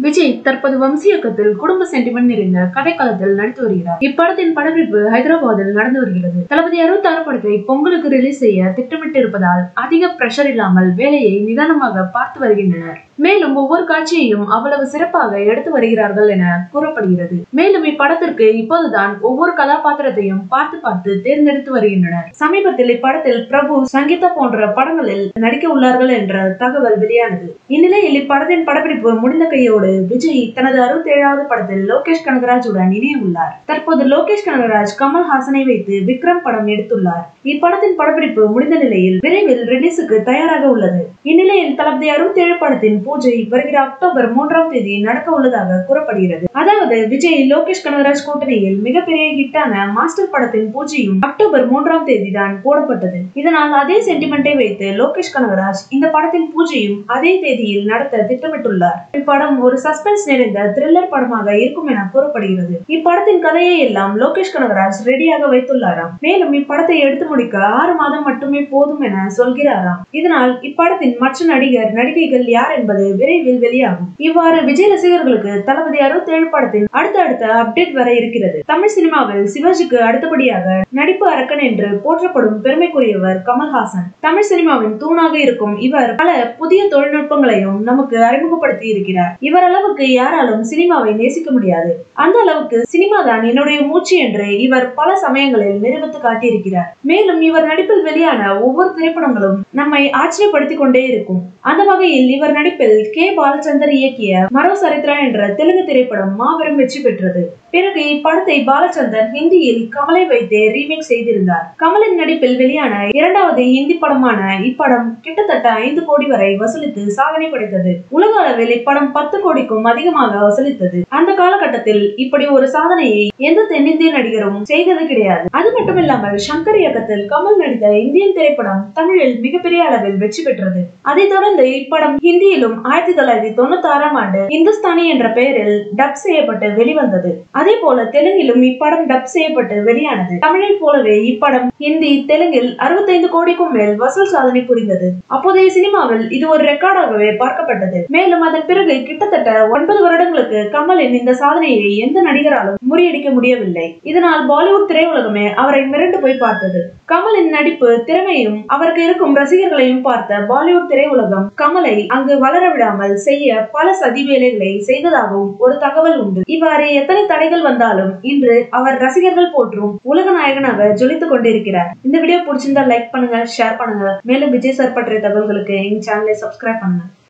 விஜய் தற்போது வம்சி இயக்கத்தில் குடும்ப சென்டிமெண்ட் நிறைந்த கதைக்களத்தில் நடித்து வருகிறார் இப்படத்தின் படப்பிடிப்பு ஹைதராபாத்தில் நடந்து வருகிறது தளபதி அறுபத்தி ஆறு படத்தை பொங்கலுக்கு ரிலீஸ் செய்ய திட்டமிட்டு இருப்பதால் அதிக பிரஷர் இல்லாமல் வேலையை நிதானமாக பார்த்து வருகின்றனர் மேலும் ஒவ்வொரு காட்சியையும் அவ்வளவு சிறப்பாக எடுத்து வருகிறார்கள் என கூறப்படுகிறது மேலும் இப்படத்திற்கு இப்போதுதான் ஒவ்வொரு கதாபாத்திரத்தையும் பார்த்து பார்த்து தேர்ந்தெடுத்து வருகின்றனர் சமீபத்தில் இப்படத்தில் பிரபு சங்கீதா போன்ற படங்களில் நடிக்க உள்ளார்கள் என்ற தகவல் வெளியானது இந்நிலையில் இப்படத்தின் படப்பிடிப்பு முடிந்த கையோடு விஜய் தனது அறுபத்தி ஏழாவது படத்தில் லோகேஷ் கனகராஜுடன் இணைய உள்ளார் தற்போது லோகேஷ் கனகராஜ் கமல்ஹாசனை வைத்து விக்ரம் படம் எடுத்துள்ளார் இப்படத்தின் படப்பிடிப்பு முடிந்த நிலையில் விரைவில் ரிலீஸுக்கு தயாராக உள்ளது இந்நிலையில் தளபதி அறுபத்தி ஏழு படத்தின் பூஜை வருகிற அக்டோபர் மூன்றாம் தேதி நடக்க உள்ளதாக கூறப்படுகிறது அதாவது விஜய் லோகேஷ் கனகராஜ் கூட்டணியில் மிகப்பெரிய ஹிட்டான மாஸ்டர் படத்தின் பூஜையும் அக்டோபர் மூன்றாம் தேதி தான் போடப்பட்டது இதனால் அதே சென்டிமெண்டை வைத்து லோகேஷ் கனகராஜ் இந்த படத்தின் பூஜையும் அதே தேதியில் நடத்த திட்டமிட்டுள்ளார் இப்படம் ஒரு சஸ்பென்ஸ் நிறைந்த த்ரில்லர் படமாக இருக்கும் என கூறப்படுகிறது இப்படத்தின் கதையை எல்லாம் லோகேஷ் கனகராஜ் ரெடியாக வைத்துள்ளாராம் மேலும் இப்படத்தை எடுத்து முடிக்க ஆறு மாதம் மட்டுமே போதும் என சொல்கிறாராம் இதனால் இப்படத்தின் மற்ற நடிகர் நடிகைகள் யார் என்பது விரைவில் வெளியாகும் இவ்வாறு விஜய் ரசிகர்களுக்கு தளபதி அறுபத்தி ஏழு படத்தின் அடுத்த அடுத்த அப்டேட் வர இருக்கிறது தமிழ் சினிமாவில் சிவாஜிக்கு அடுத்தபடியாக நடிப்பு அரக்கன் என்று போற்றப்படும் பெருமைக்குரியவர் கமல்ஹாசன் தமிழ் சினிமாவின் தூணாக இருக்கும் இவர் பல புதிய தொழில்நுட்பங்களையும் நமக்கு அறிமுகப்படுத்தி இருக்கிறார் இவர் அளவுக்கு யாராலும் சினிமாவை நேசிக்க முடியாது அந்த அளவுக்கு சினிமா தான் என்னுடைய மூச்சு என்று இவர் பல சமயங்களில் நிரூபித்து காட்டியிருக்கிறார் மேலும் இவர் நடிப்பில் வெளியான ஒவ்வொரு திரைப்படங்களும் நம்மை ஆச்சரியப்படுத்திக் கொண்டே இருக்கும் அந்த வகையில் இவர் நடிப்பில் கே பாலச்சந்தர் இயக்கிய மரோ சரித்ரா என்ற தெலுங்கு திரைப்படம் மாபெரும் வெற்றி பெற்றது பிறகு இப்படத்தை பாலச்சந்தர் ஹிந்தியில் கமலை வைத்தே ரீமேக் செய்திருந்தார் கமலின் நடிப்பில் வெளியான இரண்டாவது ஹிந்தி படமான இப்படம் கிட்டத்தட்ட ஐந்து கோடி வரை வசூலித்து சாதனை படைத்தது உலக அளவில் இப்படம் பத்து கோடிக்கும் அதிகமாக வசூலித்தது அந்த காலகட்டத்தில் இப்படி ஒரு சாதனையை எந்த தென்னிந்திய நடிகரும் செய்தது கிடையாது அது மட்டுமில்லாமல் சங்கர் இயக்கத்தில் கமல் நடித்த இந்தியன் திரைப்படம் தமிழில் மிகப்பெரிய அளவில் வெற்றி பெற்றது அதைத் தொடர்ந்து இப்படம் ஹிந்தியிலும் ஆயிரத்தி தொள்ளாயிரத்தி தொண்ணூத்தி ஆறாம் ஆண்டு இந்துஸ்தானி என்ற பெயரில் டப் செய்யப்பட்டு வெளிவந்தது அதே போல தெலுங்கிலும் இப்படம் டப் செய்யப்பட்டு வெளியானது தமிழைப் போலவே இப்படம் ஹிந்தி தெலுங்கில் அறுபத்தைந்து கோடிக்கும் மேல் வசூல் சாதனை புரிந்தது அப்போதைய சினிமாவில் இது ஒரு ரெக்கார்டாகவே பார்க்கப்பட்டது மேலும் அதன் பிறகு கிட்டத்தட்ட ஒன்பது வருடங்களுக்கு கமலின் இந்த சாதனையை எந்த நடிகராலும் முறியடிக்க முடியவில்லை இதனால் பாலிவுட் திரையுலகமே அவரை மிரண்டு போய் பார்த்தது கமலின் நடிப்பு திறமையும் அவருக்கு இருக்கும் ரசிகர்களையும் பார்த்த பாலிவுட் திரையுலகம் கமலை அங்கு வளர விடாமல் செய்ய பல சதி வேலைகளை செய்ததாகவும் ஒரு தகவல் உண்டு இவ்வாறு எத்தனை தடைகள் வந்தாலும் இன்று அவர் ரசிகர்கள் போற்றும் உலக நாயகனாக ஜொலித்துக் கொண்டிருக்கிறார் இந்த வீடியோ பிடிச்சிருந்தா லைக் பண்ணுங்க ஷேர் பண்ணுங்க மேலும் விஜய் சார் பற்றிய தகவல்களுக்கு எங்க சேனலை சப்ஸ்கிரைப் பண்ணுங்க